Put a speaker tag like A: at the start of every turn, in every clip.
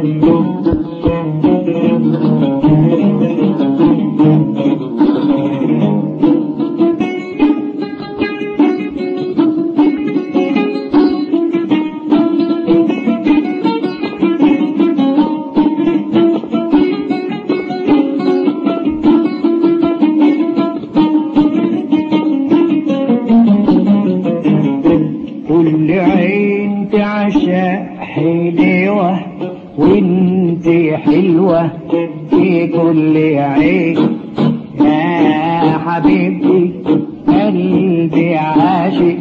A: كل عين تعشق حلوة وانت حلوة في كل عين يا حبيبتي قلبي عاشق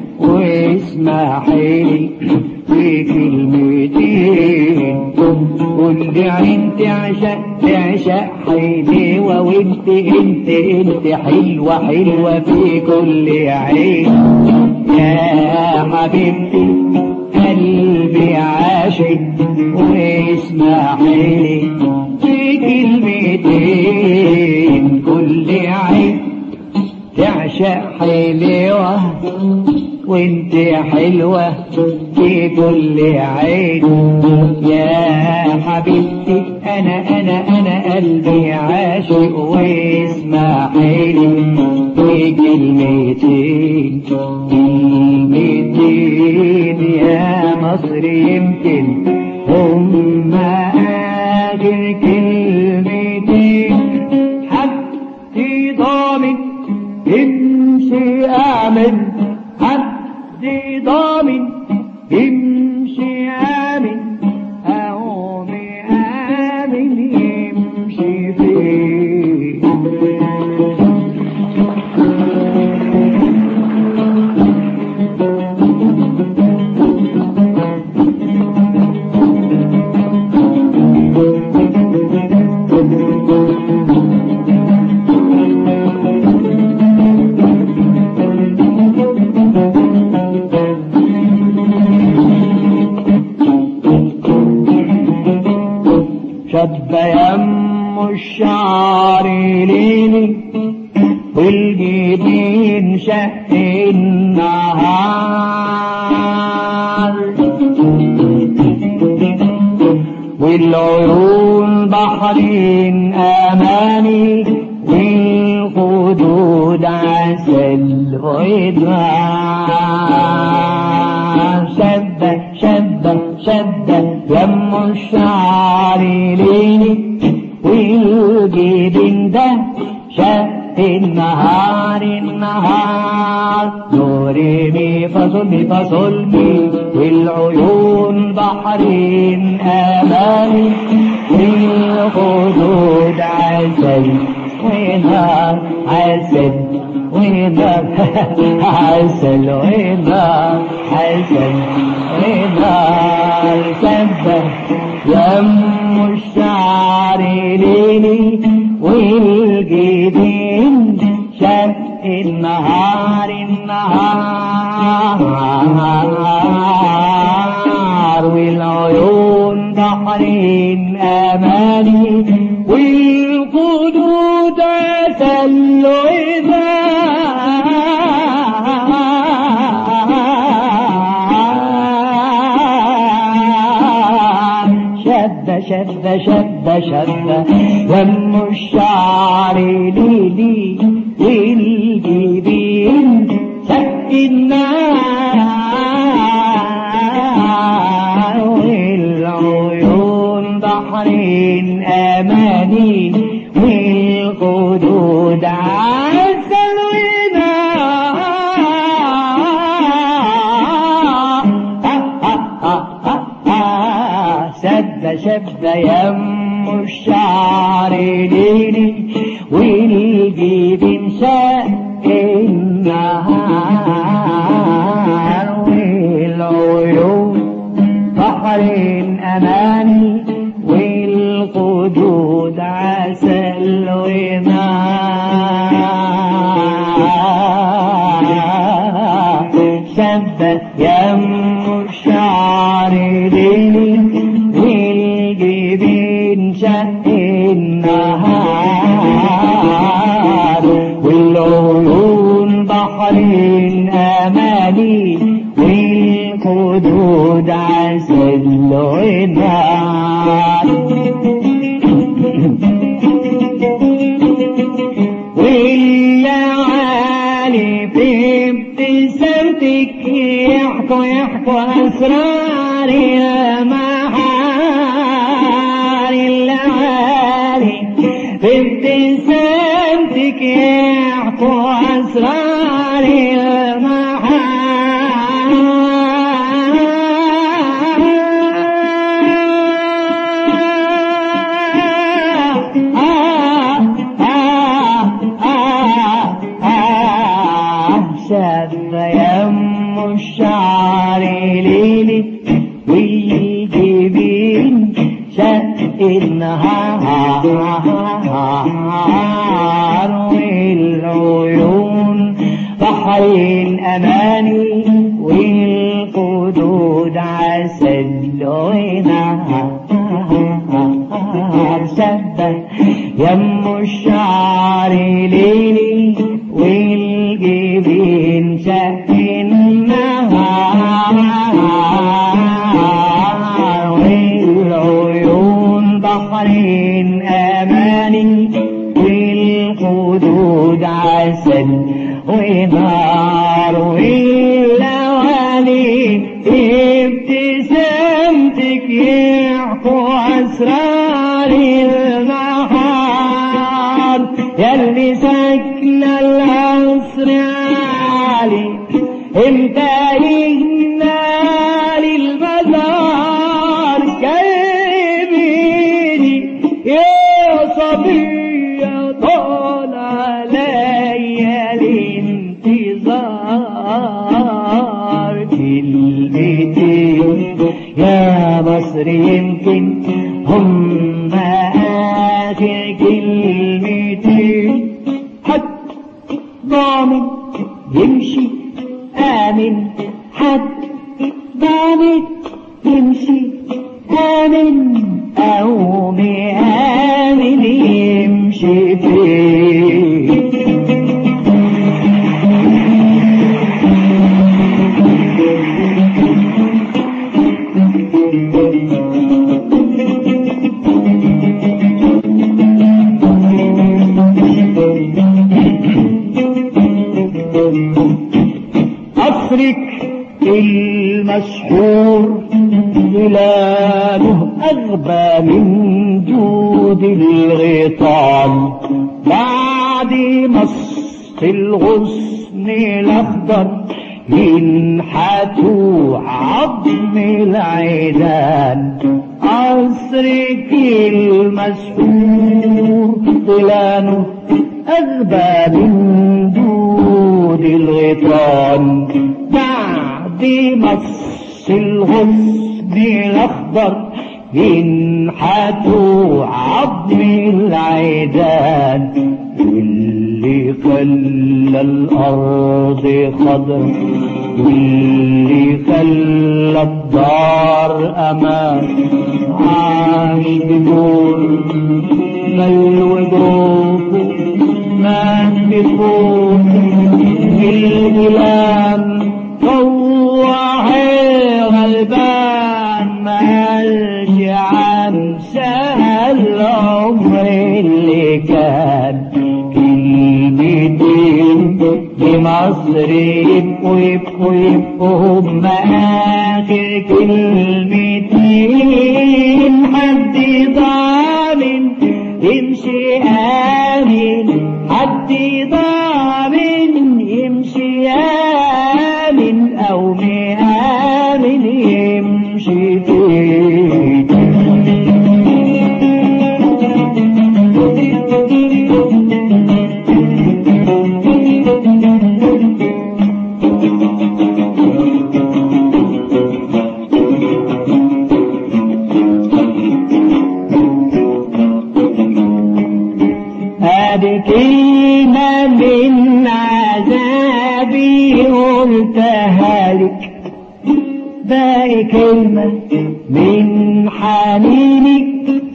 A: واسمحيلي في كلمتين كل عين تعشق تعشق حلوة وانت انت انت حلوة حلوة في كل عين يا حبيبتي قلبي عاشق واسمحيلي في كلمتين كل عين تعشق حلوة وانت حلوة في كل عين يا حبيبتي انا انا انا قلبي عاشق واسمحيلي في كلمتين كلمتين يا مصر يمكن هم اخر كلمتين حد ضامن امشي امن حد ضامن امشي امن او امن يمشي فين شد يم الشعر ليلي والجبين شق النهار والعيون بحرين امامي والخدود عسل وإدرار شد شد شد يم الشعر ليلي والجبين ده شق النهار النهار نوري مي فصل مي فصل مي والعيون بحرين امامي والخدود عسل ونار عسل ونار عسل ونار عسل ونار سبه يم الشعر ليلي والجبين شق النهار النهار والعيون بحرين اماني والقدود عسل شد شد شد شد يم الشعر ليلي للجبين شق النار والعيون بحرين اماني والخدود عسل ونار سد شد يم الشعر ليلي والجبين شق النهار والعيون بحرين اماني والخدود عسل ونار شد يم الشعر ليلي والجبين شق النهار والعيون بحرين اماني والخدود عسل عسل ونار والليالي في ابتسامتك يحكوا يحكوا أسرار المحار الليالي في ابتسامتك يحكوا أسرار المحار شاف يم الشعر ليلي ويجي بين شق النهار والعيون بحر الأماني والقدود عسل ونهار شبه يم الشعر ليلي والجبين شق النهار والعيون بحرين أماني والخدود عسل ونار واللوالي ابتسامتك يحكوا أسرار النهار يلي ساكنة العصر عالي انت يهنا للمزار جايبيني يا صبية طال عليا الانتظار كلمتين يا مصر يمكن هم آخر كلمتين حد ضامن يمشي آمن حد ضامن يمشي آمن أو مآمن يمشي فين قصرك المشهور ظلاله أغبى من جود الغيطان بعد مص الغصن الأخضر ينحتوا عظم العيدان قصرك المسحور ظلاله أغبى من جود الغيطان بعد مص الغصن الأخضر ينحتوا عظم العيدان واللي خلى الأرض خضر واللي خلى الدار أمان عاش بدون مل وجروفه ما بفوت الإلام طوع غلبان مالش عن سهل العمر اللي كان كلمتين بمصر يبقوا يبقوا يبقوا هم آخر كلمتين حد ضامن يمشي آمن حد ضامن يمشي آمن أو مآمن يمشي فين هذه كلمة من عذابي قلتها لك باقي كلمة من حنينك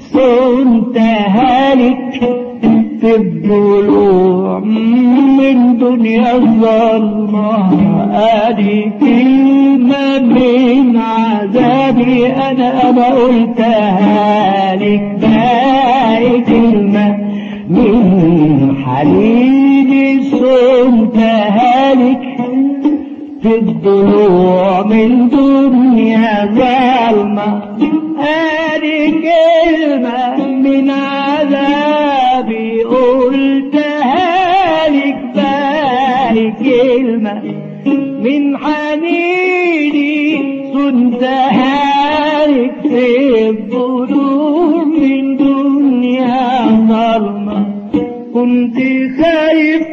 A: صنتها لك في الضلوع من دنيا الظلمة ادي كلمة من عذاب عذابي انا انا قلتها لك باقي كلمة من حبيبي صمتها لك في الضلوع من دنيا ظلمة هذه كلمة من عذابي قلتها لك باقي كلمة من حنيني صنتها لك في الضلوع من دنيا ظلمة كنت خايف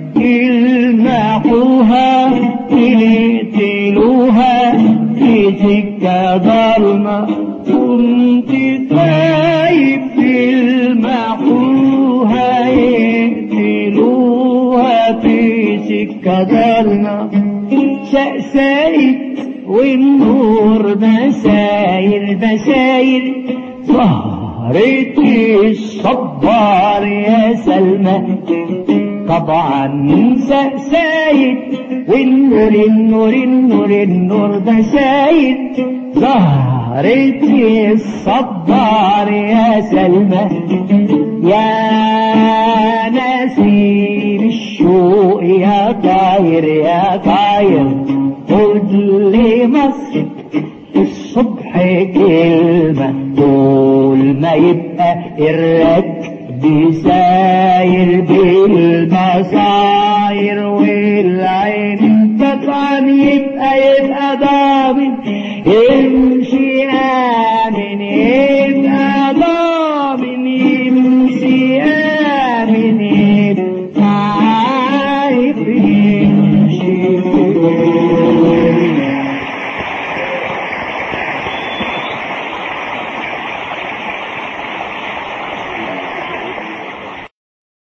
A: يلمحوها يقتلوها في سكة ضلمة كنت خايف يلمحوها يقتلوها في سكة ضلمة شأسايد والنور بساير بساير ظهرت الصبار يا سلمى طبعا سايد والنور النور النور النور ده سايد ظهرت الصبار يا سلمى يا نسيم الشوق يا طاير يا طاير قلت لي مصر الصبح كلمة طول ما يبقى الركب ساير بالمصاير والعين تطعن يبقى يبقى ضابط يمشي